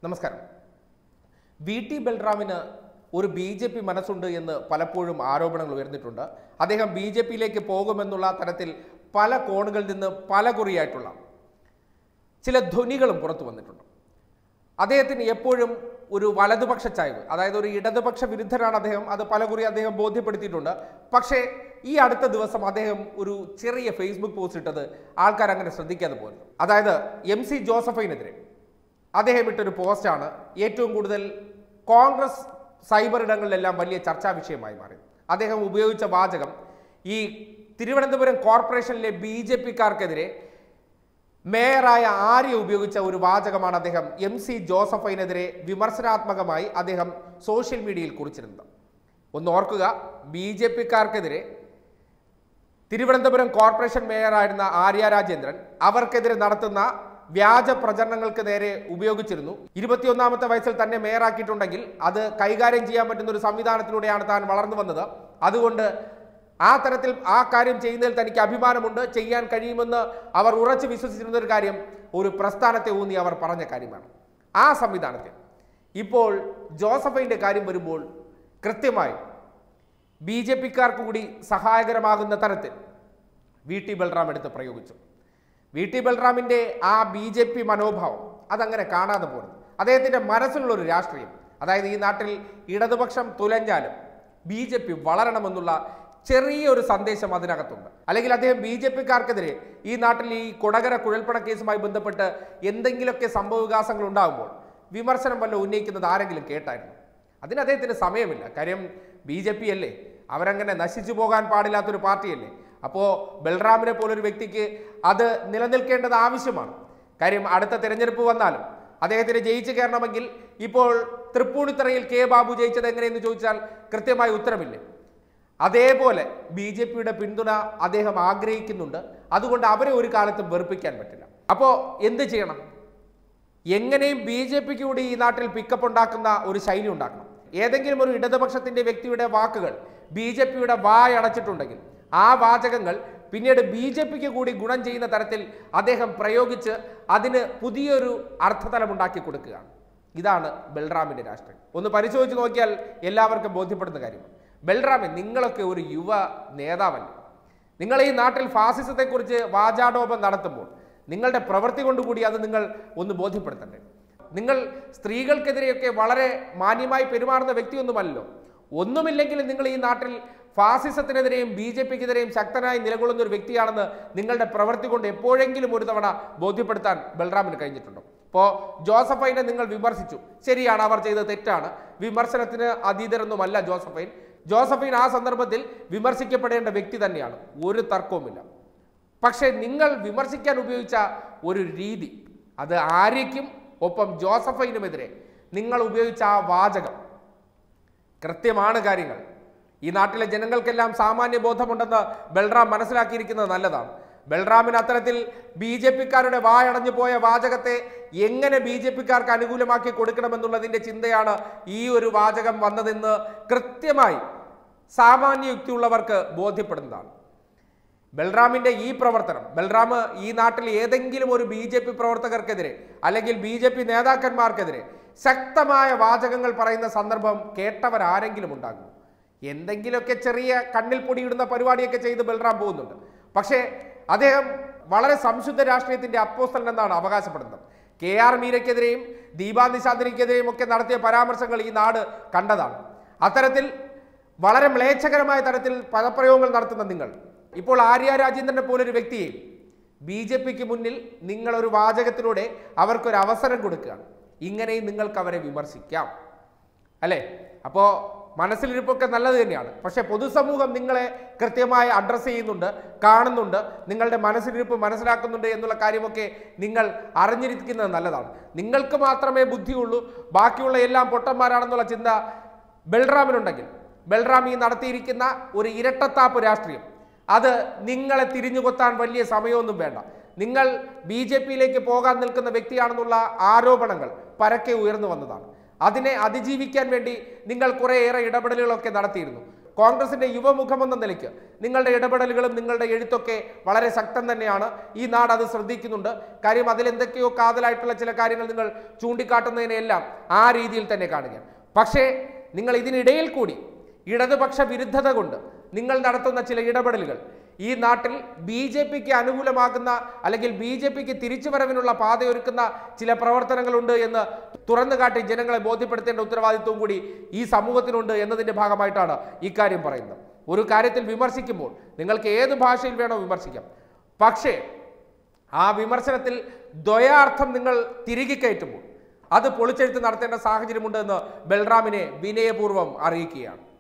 നമസ്കാരം V T ബൽറാമിന് ഒരു B J P മനസ്സുണ്ട് എന്ന് പലപ്പോഴും ആരോപണങ്ങൾ ഉയർന്നിട്ടുണ്ട് അദ്ദേഹം ബി ജെ പിയിലേക്ക് പോകുമെന്നുള്ള തരത്തിൽ പല കോണുകളിൽ നിന്ന് പല കുറിയായിട്ടുള്ള ചില ധ്വനികളും പുറത്തു വന്നിട്ടുണ്ട് അദ്ദേഹത്തിന് എപ്പോഴും ഒരു വലതുപക്ഷ ചായ്വ് അതായത് ഒരു ഇടതുപക്ഷ വിരുദ്ധരാണ് അദ്ദേഹം അത് പലകുറി അദ്ദേഹം ബോധ്യപ്പെടുത്തിയിട്ടുണ്ട് പക്ഷേ ഈ അടുത്ത ദിവസം അദ്ദേഹം ഒരു ചെറിയ ഫേസ്ബുക്ക് പോസ്റ്റ് ഇട്ടത് ആൾക്കാർ അങ്ങനെ ശ്രദ്ധിക്കാതെ പോയിരുന്നു അതായത് എം സി ജോസഫൈനെതിരെ അദ്ദേഹം ഇട്ടൊരു പോസ്റ്റാണ് ഏറ്റവും കൂടുതൽ കോൺഗ്രസ് സൈബർ ഇടങ്ങളിലെല്ലാം വലിയ ചർച്ചാ വിഷയമായി മാറി അദ്ദേഹം ഉപയോഗിച്ച വാചകം ഈ തിരുവനന്തപുരം കോർപ്പറേഷനിലെ ബി ജെ പിക്കാർക്കെതിരെ മേയറായ ആര്യ ഉപയോഗിച്ച ഒരു വാചകമാണ് അദ്ദേഹം എം സി ജോസഫൈനെതിരെ വിമർശനാത്മകമായി അദ്ദേഹം സോഷ്യൽ മീഡിയയിൽ കുറിച്ചിരുന്നത് ഒന്ന് ഓർക്കുക ബി ജെ പിക്കാർക്കെതിരെ തിരുവനന്തപുരം കോർപ്പറേഷൻ മേയറായിരുന്ന ആര്യ രാജേന്ദ്രൻ അവർക്കെതിരെ നടത്തുന്ന വ്യാജ പ്രചരണങ്ങൾക്ക് നേരെ ഉപയോഗിച്ചിരുന്നു ഇരുപത്തിയൊന്നാമത്തെ വയസ്സിൽ തന്നെ മേയറാക്കിയിട്ടുണ്ടെങ്കിൽ അത് കൈകാര്യം ചെയ്യാൻ പറ്റുന്ന ഒരു സംവിധാനത്തിലൂടെയാണ് താൻ വളർന്നു വന്നത് അതുകൊണ്ട് ആ തരത്തിൽ ആ കാര്യം ചെയ്യുന്നതിൽ തനിക്ക് അഭിമാനമുണ്ട് ചെയ്യാൻ കഴിയുമെന്ന് അവർ ഉറച്ചു വിശ്വസിച്ചിരുന്ന ഒരു കാര്യം ഒരു പ്രസ്ഥാനത്തെ ഊന്നി അവർ പറഞ്ഞ കാര്യമാണ് ആ സംവിധാനത്തെ ഇപ്പോൾ ജോസഫൈൻ്റെ കാര്യം വരുമ്പോൾ കൃത്യമായി ബി ജെ പിക്കാർക്ക് കൂടി സഹായകരമാകുന്ന തരത്തിൽ വി ടി ബൽറാം എടുത്ത് പ്രയോഗിച്ചു വി ടി ബൽറാമിൻ്റെ ആ ബി ജെ പി മനോഭാവം അതങ്ങനെ കാണാതെ പോകുന്നു അദ്ദേഹത്തിൻ്റെ മനസ്സിലുള്ള ഒരു രാഷ്ട്രീയം അതായത് ഈ നാട്ടിൽ ഇടതുപക്ഷം തുലഞ്ഞാലും ബി ജെ പി വളരണമെന്നുള്ള ചെറിയൊരു സന്ദേശം അതിനകത്തുണ്ട് അല്ലെങ്കിൽ അദ്ദേഹം ബി ജെ പിക്കാർക്കെതിരെ ഈ നാട്ടിൽ ഈ കൊടകര കുഴൽപ്പണ കേസുമായി ബന്ധപ്പെട്ട് എന്തെങ്കിലുമൊക്കെ സംഭവവികാസങ്ങൾ ഉണ്ടാകുമ്പോൾ വിമർശനം വല്ല ഉന്നയിക്കുന്നത് ആരെങ്കിലും കേട്ടായിരുന്നു അതിന് അദ്ദേഹത്തിന് സമയമില്ല കാര്യം ബി ജെ പി അല്ലേ അവരങ്ങനെ നശിച്ചു പോകാൻ പാടില്ലാത്തൊരു പാർട്ടിയല്ലേ അപ്പോൾ ബൽറാമിനെ പോലൊരു വ്യക്തിക്ക് അത് നിലനിൽക്കേണ്ടത് ആവശ്യമാണ് കാര്യം അടുത്ത തിരഞ്ഞെടുപ്പ് വന്നാലും അദ്ദേഹത്തിന് ജയിച്ചു കയറണമെങ്കിൽ ഇപ്പോൾ തൃപ്പൂണിത്തറയിൽ കെ ബാബു ജയിച്ചത് എങ്ങനെയെന്ന് ചോദിച്ചാൽ കൃത്യമായ ഉത്തരമില്ലേ അതേപോലെ ബി ജെ പിയുടെ പിന്തുണ അദ്ദേഹം ആഗ്രഹിക്കുന്നുണ്ട് അതുകൊണ്ട് അവരെ ഒരു കാലത്തും വെറുപ്പിക്കാൻ പറ്റില്ല അപ്പോൾ എന്ത് ചെയ്യണം എങ്ങനെയും ബി ജെ പിക്ക് കൂടി ഈ നാട്ടിൽ പിക്കപ്പ് ഉണ്ടാക്കുന്ന ഒരു ശൈലി ഉണ്ടാക്കണം ഏതെങ്കിലും ഒരു ഇടതുപക്ഷത്തിന്റെ വ്യക്തിയുടെ വാക്കുകൾ ബി ജെ പിയുടെ വായടച്ചിട്ടുണ്ടെങ്കിൽ ആ വാചകങ്ങൾ പിന്നീട് ബി ജെ പിക്ക് കൂടി ഗുണം ചെയ്യുന്ന തരത്തിൽ അദ്ദേഹം പ്രയോഗിച്ച് അതിന് പുതിയൊരു അർത്ഥതലം ഉണ്ടാക്കി കൊടുക്കുകയാണ് ഇതാണ് ബൽറാമിന്റെ രാഷ്ട്രീയം ഒന്ന് പരിശോധിച്ച് നോക്കിയാൽ എല്ലാവർക്കും ബോധ്യപ്പെടുന്ന കാര്യമാണ് ബൽറാമൻ നിങ്ങളൊക്കെ ഒരു യുവ നേതാവല്ലേ നിങ്ങൾ ഈ നാട്ടിൽ ഫാസിസത്തെക്കുറിച്ച് വാചാടോപം നടത്തുമ്പോൾ നിങ്ങളുടെ പ്രവൃത്തി കൊണ്ടുകൂടി അത് നിങ്ങൾ ഒന്ന് ബോധ്യപ്പെടുത്തണ്ടേ നിങ്ങൾ സ്ത്രീകൾക്കെതിരെയൊക്കെ വളരെ മാന്യമായി പെരുമാറുന്ന വ്യക്തിയൊന്നുമല്ലോ ഒന്നുമില്ലെങ്കിലും നിങ്ങൾ ഈ നാട്ടിൽ ഫാസിസത്തിനെതിരെയും ബി ജെ പിക്കെതിരെയും ശക്തനായി നിലകൊള്ളുന്ന ഒരു വ്യക്തിയാണെന്ന് നിങ്ങളുടെ പ്രവൃത്തി കൊണ്ട് എപ്പോഴെങ്കിലും ഒരു തവണ ബോധ്യപ്പെടുത്താൻ ബൽറാമിന് കഴിഞ്ഞിട്ടുണ്ടോ ഇപ്പോൾ ജോസഫൈനെ നിങ്ങൾ വിമർശിച്ചു ശരിയാണ് അവർ ചെയ്തത് തെറ്റാണ് വിമർശനത്തിന് അതീതരൊന്നുമല്ല ജോസഫൈൻ ജോസഫൈൻ ആ സന്ദർഭത്തിൽ വിമർശിക്കപ്പെടേണ്ട വ്യക്തി തന്നെയാണ് ഒരു തർക്കവുമില്ല പക്ഷേ നിങ്ങൾ വിമർശിക്കാൻ ഉപയോഗിച്ച ഒരു രീതി അത് ആര്യയ്ക്കും ഒപ്പം ജോസഫൈനുമെതിരെ നിങ്ങൾ ഉപയോഗിച്ച ആ വാചകം കൃത്യമാണ് കാര്യങ്ങൾ ഈ നാട്ടിലെ ജനങ്ങൾക്കെല്ലാം സാമാന്യ ബോധമുണ്ടെന്ന് ബൽറാം മനസ്സിലാക്കിയിരിക്കുന്നത് നല്ലതാണ് ബൽറാമിന് അത്തരത്തിൽ ബി ജെ പിക്കാരുടെ വായടഞ്ഞു പോയ വാചകത്തെ എങ്ങനെ ബി ജെ പിക്കാർക്ക് അനുകൂലമാക്കി കൊടുക്കണമെന്നുള്ളതിൻ്റെ ചിന്തയാണ് ഈ ഒരു വാചകം വന്നതെന്ന് കൃത്യമായി സാമാന്യ യുക്തിയുള്ളവർക്ക് ബോധ്യപ്പെടുന്നതാണ് ബൽറാമിന്റെ ഈ പ്രവർത്തനം ബൽറാം ഈ നാട്ടിൽ ഏതെങ്കിലും ഒരു ബി ജെ പി പ്രവർത്തകർക്കെതിരെ അല്ലെങ്കിൽ ബി ജെ പി നേതാക്കന്മാർക്കെതിരെ ശക്തമായ വാചകങ്ങൾ പറയുന്ന സന്ദർഭം കേട്ടവർ ആരെങ്കിലും ഉണ്ടാകും എന്തെങ്കിലുമൊക്കെ ചെറിയ കണ്ണിൽ പൊടിയിടുന്ന പരിപാടിയൊക്കെ ചെയ്ത് ബൽറാം പോകുന്നുണ്ട് പക്ഷേ അദ്ദേഹം വളരെ സംശുദ്ധ രാഷ്ട്രീയത്തിന്റെ അപ്പോസ്റ്റൽ എന്നാണ് അവകാശപ്പെടുന്നത് കെ ആർ മീരയ്ക്കെതിരെയും ദീപാ നിശാന്തിനിക്കെതിരെയും ഒക്കെ നടത്തിയ പരാമർശങ്ങൾ ഈ നാട് കണ്ടതാണ് അത്തരത്തിൽ വളരെ മ്ലേച്ഛകരമായ തരത്തിൽ പദപ്രയോഗങ്ങൾ നടത്തുന്ന നിങ്ങൾ ഇപ്പോൾ ആര്യ രാജേന്ദ്രനെ പോലൊരു വ്യക്തിയെ ബി ജെ പിക്ക് മുന്നിൽ നിങ്ങളൊരു വാചകത്തിലൂടെ അവർക്കൊരു അവസരം കൊടുക്കുകയാണ് ഇങ്ങനെയും നിങ്ങൾക്ക് അവരെ വിമർശിക്കാം അല്ലേ അപ്പോൾ മനസ്സിലിരിപ്പൊക്കെ നല്ലത് തന്നെയാണ് പക്ഷേ പൊതുസമൂഹം നിങ്ങളെ കൃത്യമായി അഡ്രസ്സ് ചെയ്യുന്നുണ്ട് കാണുന്നുണ്ട് നിങ്ങളുടെ മനസ്സിലിരിപ്പ് മനസ്സിലാക്കുന്നുണ്ട് എന്നുള്ള കാര്യമൊക്കെ നിങ്ങൾ അറിഞ്ഞിരിക്കുന്നത് നല്ലതാണ് നിങ്ങൾക്ക് മാത്രമേ ബുദ്ധിയുള്ളൂ ബാക്കിയുള്ള എല്ലാം പൊട്ടന്മാരാണെന്നുള്ള ചിന്ത ബൽറാമിനുണ്ടെങ്കിൽ ബൽറാം ഈ നടത്തിയിരിക്കുന്ന ഒരു ഇരട്ടത്താപ്പ് രാഷ്ട്രീയം അത് നിങ്ങളെ തിരിഞ്ഞുകൊത്താൻ വലിയ സമയമൊന്നും വേണ്ട നിങ്ങൾ ബി ജെ പിയിലേക്ക് പോകാൻ നിൽക്കുന്ന വ്യക്തിയാണെന്നുള്ള ആരോപണങ്ങൾ പരക്കെ ഉയർന്നു വന്നതാണ് അതിനെ അതിജീവിക്കാൻ വേണ്ടി നിങ്ങൾ കുറേയേറെ ഇടപെടലുകളൊക്കെ നടത്തിയിരുന്നു കോൺഗ്രസിന്റെ യുവമുഖമെന്ന നിലയ്ക്ക് നിങ്ങളുടെ ഇടപെടലുകളും നിങ്ങളുടെ എഴുത്തൊക്കെ വളരെ ശക്തം തന്നെയാണ് ഈ നാട് അത് ശ്രദ്ധിക്കുന്നുണ്ട് കാര്യം അതിലെന്തൊക്കെയോ കാതലായിട്ടുള്ള ചില കാര്യങ്ങൾ നിങ്ങൾ ചൂണ്ടിക്കാട്ടുന്നതിനെല്ലാം ആ രീതിയിൽ തന്നെ കാണുകയാണ് പക്ഷേ നിങ്ങൾ ഇതിനിടയിൽ കൂടി ഇടതുപക്ഷ വിരുദ്ധത കൊണ്ട് നിങ്ങൾ നടത്തുന്ന ചില ഇടപെടലുകൾ ഈ നാട്ടിൽ ബി ജെ പിക്ക് അനുകൂലമാകുന്ന അല്ലെങ്കിൽ ബി ജെ പിക്ക് തിരിച്ചുവരവിനുള്ള പാതയൊരുക്കുന്ന ചില പ്രവർത്തനങ്ങളുണ്ട് എന്ന് തുറന്നു കാട്ടി ജനങ്ങളെ ബോധ്യപ്പെടുത്തേണ്ട ഉത്തരവാദിത്വം കൂടി ഈ സമൂഹത്തിനുണ്ട് എന്നതിൻ്റെ ഭാഗമായിട്ടാണ് ഇക്കാര്യം പറയുന്നത് ഒരു കാര്യത്തിൽ വിമർശിക്കുമ്പോൾ നിങ്ങൾക്ക് ഏത് ഭാഷയിൽ വേണോ വിമർശിക്കാം പക്ഷേ ആ വിമർശനത്തിൽ ദ്വയാർത്ഥം നിങ്ങൾ തിരികെ കയറ്റുമ്പോൾ അത് പൊളിച്ചെഴുത്ത് നടത്തേണ്ട സാഹചര്യമുണ്ട് എന്ന് ബൽറാമിനെ വിനയപൂർവ്വം അറിയിക്കുകയാണ്